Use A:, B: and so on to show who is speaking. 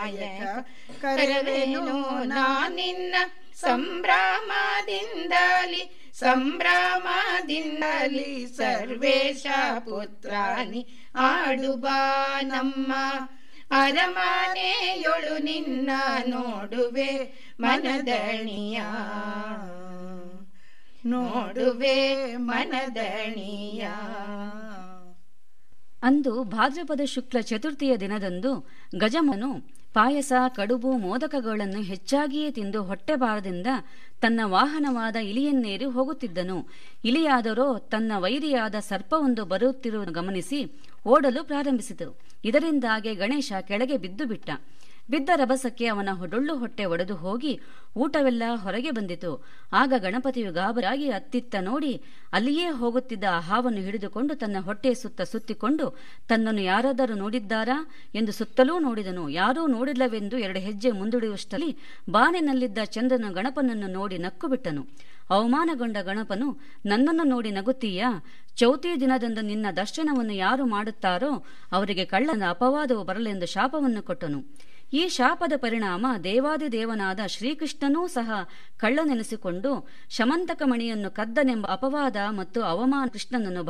A: ನಾಯಕ ಕರೆವೆನು ನಾನಿನ್ನ ಸಂಭ್ರಮದಿಂದಲಿ ಸಂಭ್ರಮದಿಂದಲಿ ಸರ್ವೇಶ ಪುತ್ರಾನಿ ಆಡುಬಾ ನಮ್ಮ ಅರಮನೆಯೊಳು ನಿನ್ನ ನೋಡುವೆ ಮನದಣಿಯ ನೋಡುವೆ ಮನದಣಿಯ
B: ಅಂದು ಭಾದ್ರಪದ ಶುಕ್ಲ ಚತುರ್ಥಿಯ ದಿನದಂದು ಗಜಮನು ಪಾಯಸ ಕಡುಬು ಮೋದಕಗಳನ್ನು ಹೆಚ್ಚಾಗಿಯೇ ತಿಂದು ಹೊಟ್ಟೆಬಾರದಿಂದ ತನ್ನ ವಾಹನವಾದ ಇಲಿಯನ್ನೇರಿ ಹೋಗುತ್ತಿದ್ದನು ಇಲಿಯಾದರೋ ತನ್ನ ವೈರಿಯಾದ ಸರ್ಪವೊಂದು ಬರುತ್ತಿರುವುದು ಗಮನಿಸಿ ಓಡಲು ಪ್ರಾರಂಭಿಸಿತು ಇದರಿಂದಾಗಿ ಗಣೇಶ ಕೆಳಗೆ ಬಿದ್ದು ಬಿಟ್ಟ ಬಿದ್ದ ರಭಸಕ್ಕೆ ಅವನ ಡೊಳ್ಳು ಹೊಟ್ಟೆ ಒಡೆದು ಹೋಗಿ ಊಟವೆಲ್ಲ ಹೊರಗೆ ಬಂದಿತು ಆಗ ಗಣಪತಿಯು ಗಾಬರಾಗಿ ಅತ್ತಿತ್ತ ನೋಡಿ ಅಲ್ಲಿಯೇ ಹೋಗುತ್ತಿದ್ದ ಆ ಹಾವನ್ನು ಹಿಡಿದುಕೊಂಡು ತನ್ನ ಹೊಟ್ಟೆಯ ಸುತ್ತ ಸುತ್ತಿಕೊಂಡು ತನ್ನನ್ನು ಯಾರಾದರೂ ನೋಡಿದ್ದಾರಾ ಎಂದು ಸುತ್ತಲೂ ನೋಡಿದನು ಯಾರೂ ನೋಡಿಲ್ಲವೆಂದು ಎರಡು ಹೆಜ್ಜೆ ಮುಂದುಡಿಯುವಷ್ಟರಲ್ಲಿ ಬಾನಿನಲ್ಲಿದ್ದ ಚಂದ್ರನು ಗಣಪನನ್ನು ನೋಡಿ ನಕ್ಕು ಬಿಟ್ಟನು ಅವಮಾನಗೊಂಡ ಗಣಪನು ನನ್ನನ್ನು ನೋಡಿ ನಗುತ್ತೀಯಾ ಚೌತಿ ದಿನದಂದು ನಿನ್ನ ದರ್ಶನವನ್ನು ಯಾರು ಮಾಡುತ್ತಾರೋ ಅವರಿಗೆ ಕಳ್ಳನ ಅಪವಾದವು ಬರಲೆಂದು ಶಾಪವನ್ನು ಕೊಟ್ಟನು ಈ ಶಾಪದ ಪರಿಣಾಮ ದೇವಾದಿದೇವನಾದ ಶ್ರೀಕೃಷ್ಣನೂ ಸಹ ಕಳ್ಳನೆನಿಸಿಕೊಂಡು ಶಮಂತಕ ಮಣಿಯನ್ನು ಕದ್ದನೆಂಬ ಅಪವಾದ ಮತ್ತು ಅವಮಾನ ಕೃಷ್ಣನನ್ನು